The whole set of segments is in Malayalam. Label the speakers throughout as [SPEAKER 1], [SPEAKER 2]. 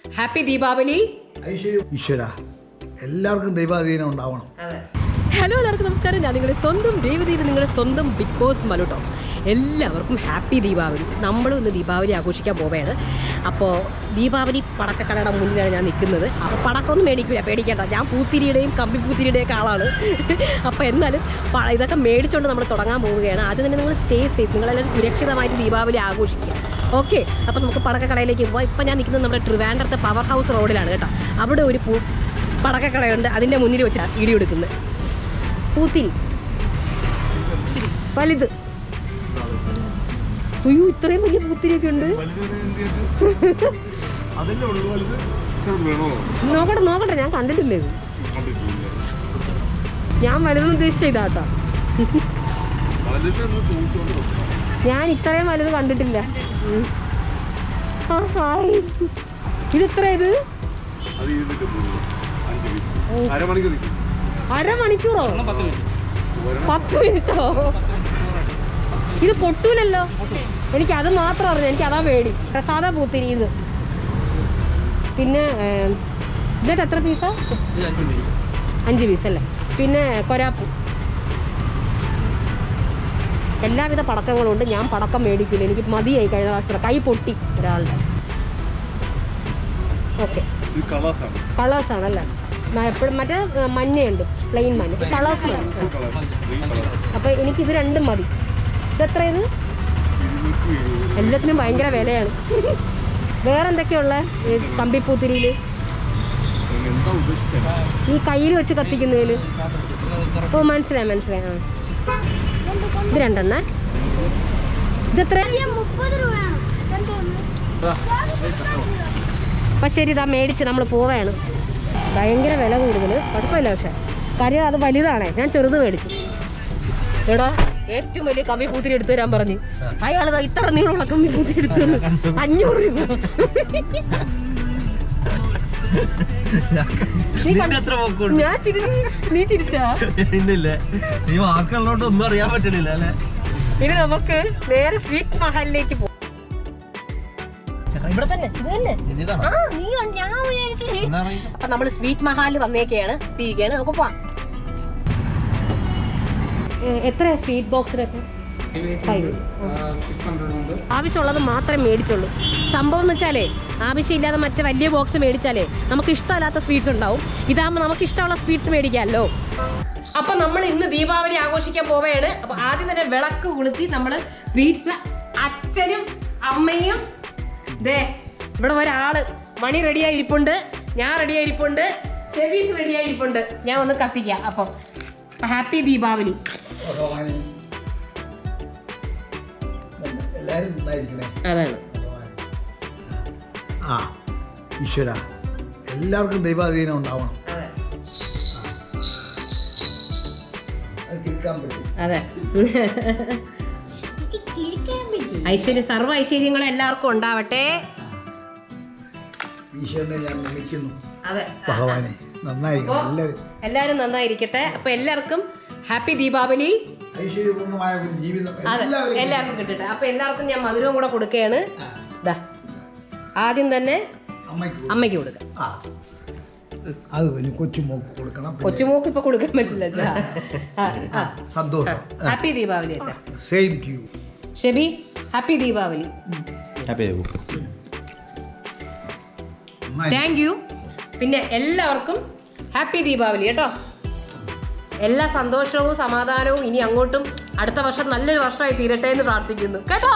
[SPEAKER 1] ഹാപ്പി ദീപാവലി
[SPEAKER 2] ഐശ്വര്യം ഈശ്വര എല്ലാവർക്കും ദൈവാധീനം ഉണ്ടാവണം
[SPEAKER 1] ഹലോ എല്ലാവർക്കും നമസ്കാരം ഞാൻ നിങ്ങളുടെ സ്വന്തം ദേവദീപ് നിങ്ങളുടെ സ്വന്തം ബിഗ് ബോസ് മനു ടോക്സ് എല്ലാവർക്കും ഹാപ്പി ദീപാവലി നമ്മളും ഇന്ന് ദീപാവലി ആഘോഷിക്കാൻ പോവുകയാണ് അപ്പോൾ ദീപാവലി പടക്കക്കടയുടെ മുന്നിലാണ് ഞാൻ നിൽക്കുന്നത് അപ്പോൾ പടക്കമൊന്നും മേടിക്കില്ല പേടിക്കേണ്ട ഞാൻ പൂത്തിരിയുടെയും കമ്പി പൂത്തിരിയുടെയും ഒക്കെ ആളാണ് അപ്പോൾ എന്നാലും പ- ഇതൊക്കെ മേടിച്ചുകൊണ്ട് നമ്മൾ തുടങ്ങാൻ പോവുകയാണ് ആദ്യം തന്നെ നിങ്ങൾ സ്റ്റേ സേഫ് നിങ്ങളെല്ലാവരും സുരക്ഷിതമായിട്ട് ദീപാവലി ആഘോഷിക്കുക ഓക്കെ അപ്പോൾ നമുക്ക് പടക്കക്കടയിലേക്ക് പോകാം ഇപ്പം ഞാൻ നിൽക്കുന്നത് നമ്മുടെ ട്രിവാൻഡ്രത്തെ പവർ ഹൗസ് റോഡിലാണ് കേട്ടോ അവിടെ ഒരു പൂ പടക്കക്കടയുണ്ട് അതിൻ്റെ മുന്നിൽ വെച്ചാണ് വീഡിയോ എടുക്കുന്നത് പൂത്തിരി വലുത് അയ്യോ ഇത്രയും വലിയ പൂത്തിരിയൊക്കെ ഉണ്ട്
[SPEAKER 3] അതല്ലേ ഉള്ളു വലുത് ചെറുത് വേണോ
[SPEAKER 1] നോക്കട്ടെ നോക്കട്ടെ ഞാൻ കണ്ടിട്ടില്ലേ ഇത്
[SPEAKER 3] കണ്ടിട്ടില്ല
[SPEAKER 1] ഞാൻ വലുതെന്ന് ഉദ്ദേശിച്ച ഇതാട്ടോ
[SPEAKER 3] വലുത് എന്ന് ചോദിച്ചോണ്ട് വെക്കാം.
[SPEAKER 1] ഞാൻ ഇത്രയും വലുത് കണ്ടിട്ടില്ല ഉം. ആ, ഹായ്. ഇത് എത്ര ഇത്
[SPEAKER 3] അത് ഇരുന്നിട്ട് പോകുന്നു അഞ്ച് പീസ് അരമണിക്കൂർ നിൽക്കും
[SPEAKER 1] അരമണിക്കൂറോ പത്ത് മിനിറ്റോ ഇത് പൊട്ടൂലല്ലോ എനിക്ക് അത് മാത്രം അറിഞ്ഞു എനിക്ക് അതാ പേടി സാധാ പൂത്തിരി ഇത് പിന്നെ ഏം, ഇതിട്ട് എത്ര പീസാ അഞ്ച് പീസ് അല്ലേ പിന്നെ കൊരാപ്പു എല്ലാവിധ പടക്കങ്ങളും ഉണ്ട് ഞാൻ പടക്കം മേടിക്കില്ല എനിക്ക് മതിയായി കഴിഞ്ഞ പ്രാവശ്യം കൈ പൊട്ടി ഒരാളുടെ ഓക്കെ
[SPEAKER 3] ഇത് കളേഴ്സാണ്
[SPEAKER 1] കളേഴ്സ് ആണല്ലേ എപ്പോഴും മറ്റേ ഏ, മഞ്ഞയുണ്ട് പ്ലെയിൻ മഞ്ഞ കളേഴ്സ് മതി
[SPEAKER 3] കളേഴ്സ് ഗ്രീൻ കളേഴ്സ്
[SPEAKER 1] അപ്പോൾ എനിക്ക് ഇത് രണ്ടും മതി ഇതെത്ര ഇത്
[SPEAKER 3] ഇരുന്നൂറ്റി എഴുപത്
[SPEAKER 1] എല്ലാത്തിനും ഭയങ്കര വിലയാണ് വേറെ എന്തൊക്കെയുള്ള കമ്പിപ്പൂത്തിരിയിൽ
[SPEAKER 3] നിങ്ങൾ എന്താ ഉദ്ദേശിച്ചത്
[SPEAKER 1] ഈ കയ്യിൽ വെച്ച് കത്തിക്കുന്നതിൽ ഓ മനസ്സിലായി മനസ്സിലായി ആ ഇത് രണ്ടെണ്ണ ഇതെത്ര
[SPEAKER 4] മുപ്പത് രൂപയാണ്
[SPEAKER 1] അപ്പം ശരി ഇതാ മേടിച്ച് നമ്മൾ പോവുകയാണ് ഭയങ്കര വില കൂടുതൽ കുഴപ്പമില്ല പക്ഷെ കാര്യം അത് വലുതാണേ ഞാൻ ചെറുത് മേടിച്ചു എടാ ഏറ്റവും വലിയ കമ്മി പൂത്തിരി എടുത്തു തരാൻ പറഞ്ഞു അയാൾ ദാ ഇത്ര നീളമുള്ള കമ്മി പൂത്തിരി എടുത്തു തന്നു. അഞ്ഞൂറ് രൂപ നീ കണ്ട- ഞാൻ ചിരി നീ ചിരിച്ചാ
[SPEAKER 5] ഇല്ലില്ല നീ മാസ്ക് ഉള്ളതുകൊണ്ട് ഒന്നും അറിയാൻ പറ്റണില്ല അല്ലേ
[SPEAKER 1] ഇനി നമുക്ക് നേരെ സ്വീറ്റ് മഹലിലേക്ക് പോകും ഇവിടെ തന്നെ ഇത് തന്നെ
[SPEAKER 5] ഇതാണ്
[SPEAKER 1] ആ നീ കണ്ട്- ഞാൻ വിചാരിച്ചു
[SPEAKER 5] എന്താണ് ഈ
[SPEAKER 1] അപ്പൊ നമ്മൾ സ്വീറ്റ് മഹാലിൽ വന്നേക്കാണ് തിരികെയാണ് നമുക്ക് പോവാം എത്ര സ്വീറ്റ് ബോക്സിനൊക്കെ ഫൈവ് ആവശ്യമുള്ളത് മാത്രമേ മേടിച്ചുള്ളൂ സംഭവം എന്ന് വെച്ചാലേ ആവശ്യമില്ലാതെ മറ്റേ വലിയ ബോക്സ് മേടിച്ചാലേ നമുക്ക് ഇഷ്ടമല്ലാത്ത സ്വീറ്റ്സ് ഉണ്ടാവും ഇതാകുമ്പോൾ നമുക്ക് ഇഷ്ടമുള്ള സ്വീറ്റ്സ് മേടിക്കാമല്ലോ അപ്പൊ നമ്മൾ ഇന്ന് ദീപാവലി ആഘോഷിക്കാൻ പോവുകയാണ് അപ്പൊ ആദ്യം തന്നെ വിളക്ക് കൊളുത്തി നമ്മൾ സ്വീറ്റ്സ് അച്ഛനും അമ്മയും ദേ ഇവിടെ ഒരാള് മണി റെഡിയായി ഇരിപ്പുണ്ട് ഞാൻ റെഡിയായി ഇരിപ്പുണ്ട് ഷെവീസ് റെഡിയായി ഇരിപ്പുണ്ട് ഞാൻ ഒന്ന് കത്തിക്കാം അപ്പം ഹാപ്പി ദീപാവലി
[SPEAKER 2] ഭഗവാനെ എല്ലാവരും നന്നായിരിക്കണേ
[SPEAKER 1] അതാണ്
[SPEAKER 2] ഭഗവാൻ ആ ഈശ്വര എല്ലാവർക്കും ദൈവാധീനം ഉണ്ടാവണം
[SPEAKER 1] അതെ
[SPEAKER 2] അത് കേൾക്കാൻ പറ്റും
[SPEAKER 1] അതെ
[SPEAKER 4] കിഴിക്കാൻ പറ്റും
[SPEAKER 1] ഐശ്വര്യ സർവ്വ ഐശ്വര്യങ്ങളും എല്ലാവർക്കും ഉണ്ടാവട്ടെ
[SPEAKER 2] ഈശ്വരനെ ഞാൻ നമിക്കുന്നു
[SPEAKER 1] അതെ
[SPEAKER 2] ഭഗവാനെ നന്നായിരിക്കണം എല്ലാവരും
[SPEAKER 1] എല്ലാവരും നന്നായിരിക്കട്ടെ അപ്പൊ എല്ലാവർക്കും ഹാപ്പി ദീപാവലി
[SPEAKER 2] ഐശ്വര്യപൂർണ്ണമായ ഒരു ജീവിതം
[SPEAKER 1] അതെ
[SPEAKER 2] എല്ലാവരും
[SPEAKER 1] എല്ലാവർക്കും കിട്ടട്ടെ അപ്പൊ എല്ലാവർക്കും ഞാൻ മധുരവും കൂടെ കൊടുക്കുകയാണ് ദാ ആദ്യം തന്നെ
[SPEAKER 2] അമ്മയ്ക്ക് കൊടുക്കണം.
[SPEAKER 1] അമ്മയ്ക്ക് കൊടുക്കാം
[SPEAKER 2] ആ അത് കഴിഞ്ഞ് കൊച്ചുമോക്ക് കൊടുക്കണം പിന്നെ
[SPEAKER 1] കൊച്ചുമോക്ക് ഇപ്പൊ കൊടുക്കാൻ പറ്റില്ല അച്ഛാ
[SPEAKER 2] ആ, സന്തോഷം
[SPEAKER 1] ഹാപ്പി ദീപാവലി അച്ഛാ
[SPEAKER 2] same to you
[SPEAKER 1] Shebi happy Deepavali thank you പിന്നെ എല്ലാവർക്കും ഹാപ്പി ദീപാവലി കേട്ടോ എല്ലാ സന്തോഷവും സമാധാനവും ഇനി അങ്ങോട്ടും അടുത്ത വർഷം നല്ലൊരു വർഷമായി തീരട്ടെ എന്ന് പ്രാർത്ഥിക്കുന്നു കേട്ടോ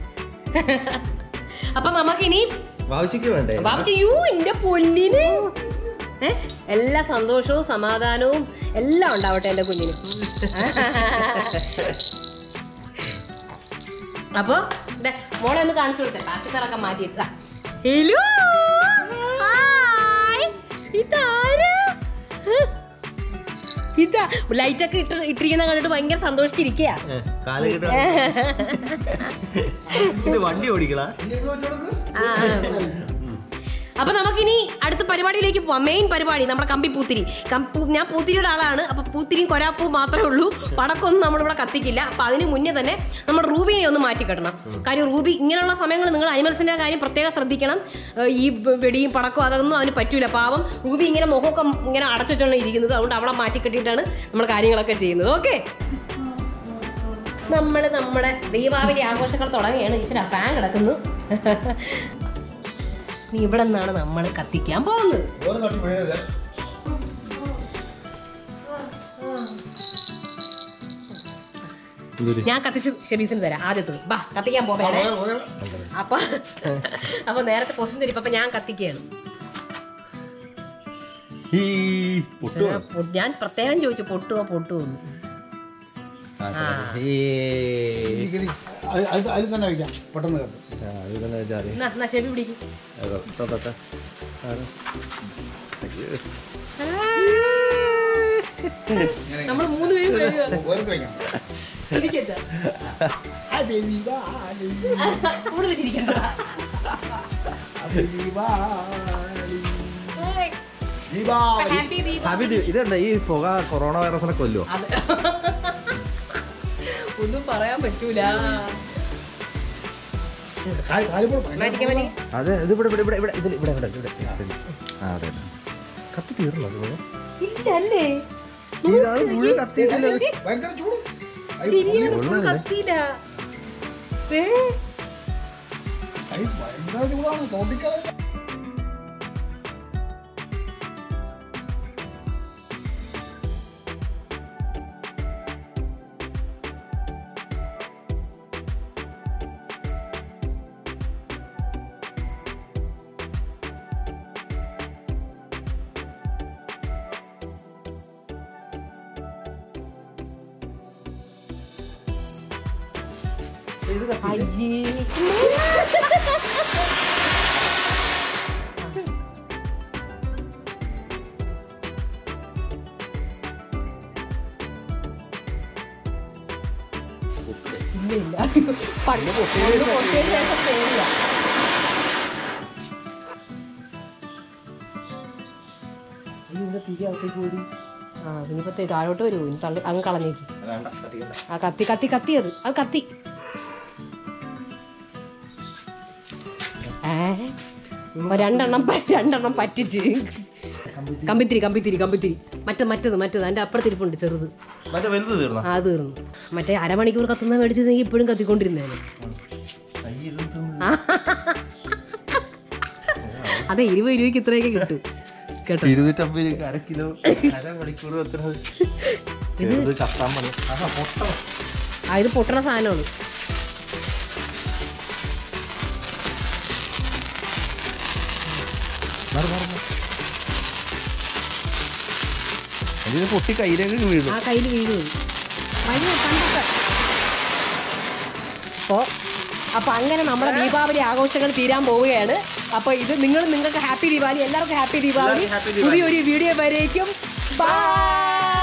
[SPEAKER 1] അപ്പൊ നമുക്കിനി
[SPEAKER 5] വാവിച്ചിക്ക് വേണ്ടേ
[SPEAKER 1] ബാബുജി യു എന്റെ പൊന്നിന് ഏ? എല്ലാ സന്തോഷവും സമാധാനവും എല്ലാം ഉണ്ടാവട്ടെ എന്റെ കുഞ്ഞിന് അപ്പൊ ദേ, മോളെ ഒന്ന് കാണിച്ചു കൊടുത്തേ പാസിക്കറൊക്കെ മാറ്റിയിട്ട് ഹലോ ഇതാരാ ഇതാ ലൈറ്റൊക്കെ ഇട്ട് ഇട്ടിരിക്കുന്ന കണ്ടിട്ട് ഭയങ്കര സന്തോഷിച്ചിരിക്കുക
[SPEAKER 5] കാല് കിട്ട ഇത് വണ്ടി ഓടിക്കളാ
[SPEAKER 1] ആ അപ്പൊ നമുക്കിനി അടുത്ത പരിപാടിയിലേക്ക് പോവാം മെയിൻ പരിപാടി നമ്മുടെ കമ്പി പൂത്തിരി കം- പൂ- ഞാൻ പൂത്തിരിയുടെ ആളാണ് അപ്പൊ പൂത്തിരിയും കൊരാപ്പൂവും മാത്രമേ ഉള്ളൂ പടക്കൊന്നും നമ്മളിവിടെ കത്തിക്കില്ല അപ്പൊ അതിന് മുന്നേ തന്നെ നമ്മൾ റൂബിനെ ഒന്ന് മാറ്റി കെട്ടണം കാര്യം റൂബി ഇങ്ങനെയുള്ള സമയങ്ങളിൽ നിങ്ങൾ അനിമൽസിന്റെ കാര്യം പ്രത്യേകം ശ്രദ്ധിക്കണം ഏഹ് ഈ വെ- വെടിയും പടക്കവും അതൊന്നും അവന് പറ്റൂല പാവം റൂബി ഇങ്ങനെ മുഖമൊക്കെ ഇങ്ങനെ അടച്ചുവെച്ചാണ് ഇരിക്കുന്നത് അതുകൊണ്ട് അവളെ മാറ്റി കെട്ടിയിട്ടാണ് നമ്മൾ കാര്യങ്ങളൊക്കെ ചെയ്യുന്നത് ഓക്കെ നമ്മൾ നമ്മുടെ ദീപാവലി ആഘോഷങ്ങൾ തുടങ്ങിയാണ് ഈശ്വര ഫാൻ കിടക്കുന്നു നീ ഇവിടെ നിന്നാണ് നമ്മൾ കത്തിക്കാൻ പോകുന്നത്
[SPEAKER 2] ഒരു തട്ടി വീഴരുത്
[SPEAKER 1] ഞാൻ കത്തിച്ച് ഷെബീസിന് തരാം ആദ്യത്തത് ബാ കത്തിക്കാൻ പോവേണേ അപ്പൊ അപ്പൊ നേരത്തെ പൊസിഷൻ തരും അപ്പൊ ഞാൻ കത്തിക്കുകയാണ്
[SPEAKER 5] ഈ പൊട്ടു
[SPEAKER 1] ഞാൻ പൊ- ഞാൻ പ്രത്യേകം ചോദിച്ചു പൊട്ടുവോ പൊട്ടുവോ എന്ന്. ആ.
[SPEAKER 2] ഇരിക്കടി. അത് അത് അതിൽ തന്നെ വയ്ക്കാം പെട്ടെന്ന് കേട്ടു
[SPEAKER 1] എന്നാ എന്നാ ഷെബി പിടിക്കും നമ്മൾ മൂന്ന് പേരും വരുവാ.
[SPEAKER 2] ഓരോരുത്തർ വയ്ക്കാം
[SPEAKER 1] ഇരിക്കട്ടെ. ഇവിടെ വെച്ചിരിക്കണ്ട ഏയ്,
[SPEAKER 2] ദീപാവലി
[SPEAKER 1] happy ദീപാവലി.
[SPEAKER 5] അബി ഇതുണ്ട് ഈ പുക കൊറോണ വൈറസിനെ കൊല്ലുവോ
[SPEAKER 1] അത് ഒന്നും പറയാൻ പറ്റൂല
[SPEAKER 2] കാല് കാലിപ്പോൾ ഭയങ്കര
[SPEAKER 1] മാറ്റിക്കാൻ വേണ്ടി
[SPEAKER 5] അതെ ഇത് ഇവിടെ ഇവിടെ ഇവിടെ ഇവിടെ ഇതിൽ ഇവിടെ ഇവിടെ ഇവിടെ ശരി. ആ അതെ കത്തി തീർന്നോ അത് മുഴുവൻ?
[SPEAKER 1] ഇല്ല അല്ലേ
[SPEAKER 5] ഇത് മുഴുവൻ കത്തിയിട്ടില്ല അത്.
[SPEAKER 2] ഭയങ്കര ചൂട് അത്
[SPEAKER 1] ശരിയാണ്
[SPEAKER 2] പൊള്ളി-
[SPEAKER 1] full കത്തിയില്ല ഏ,
[SPEAKER 2] അത് ഭയങ്കര ചൂടാണ് തോന്നിക്കാതെ
[SPEAKER 1] അയ്യേ ഇല്ല ഇല്ല പണ്ട് പണ്ട് പൊട്ടിയതിന് ശേഷം പേടിയാ. ആ ഇനിയിപ്പോ തേ- താഴോട്ട് വരുമോ ഇനി തള്ളി അങ്ങ് കളഞ്ഞേക്ക് ആ കത്തി കത്തി കത്തി അത് അത് കത്തി ഏ ഇപ്പൊ രണ്ടെണ്ണം പ- രണ്ടെണ്ണം പറ്റിച്ച് കമ്പിത്തിരി കമ്പിത്തിരി കമ്പിത്തിരി മറ്റത് മറ്റത് മറ്റത് അതിന്റെ അപ്പുറത്തിരിപ്പുണ്ട് ചെറുത്
[SPEAKER 5] മറ്റേ വലുത് തീർന്നോ
[SPEAKER 1] ആ അത് തീർന്നു മറ്റേ അരമണിക്കൂർ കത്തുന്ന മേടിച്ചിരുന്നെങ്കിൽ ഇപ്പോഴും കത്തിക്കൊണ്ടിരുന്നേനെ
[SPEAKER 5] അയ്യ ഇത് തിന്ന്.
[SPEAKER 1] അതെ ഇരുപത് രൂപയ്ക്ക് ഇത്രയൊക്കെ കിട്ടും കേട്ടോ
[SPEAKER 5] ഇരുന്നൂറ്റമ്പത് രൂപ അര കിലോ അര മണിക്കൂർ വെക്കുന്നത് ചെറുത് കത്താൻ പണി ആഹാ പൊട്ട
[SPEAKER 1] ആ ഇത് പൊട്ടണ സാധനമാണ്
[SPEAKER 5] അതിന് പൊട്ടി കയ്യിലേക്ക് വീഴുന്നു
[SPEAKER 1] ആ കയ്യിൽ വീഴും വഴി കണ്ടൊക്കെ അപ്പോ അപ്പൊ അങ്ങനെ നമ്മുടെ ദീപാവലി ആഘോഷങ്ങൾ തീരാൻ പോവുകയാണ് അപ്പൊ ഇത് നിങ്ങൾ നിങ്ങൾക്ക് ഹാപ്പി ദീപാവലി എല്ലാവർക്കും ഹാപ്പി ദീപാവലി
[SPEAKER 5] എല്ലാവർക്കും happy ദീപാവലി.
[SPEAKER 1] പുതിയൊരു വീഡിയോ വരേക്കും ബൈ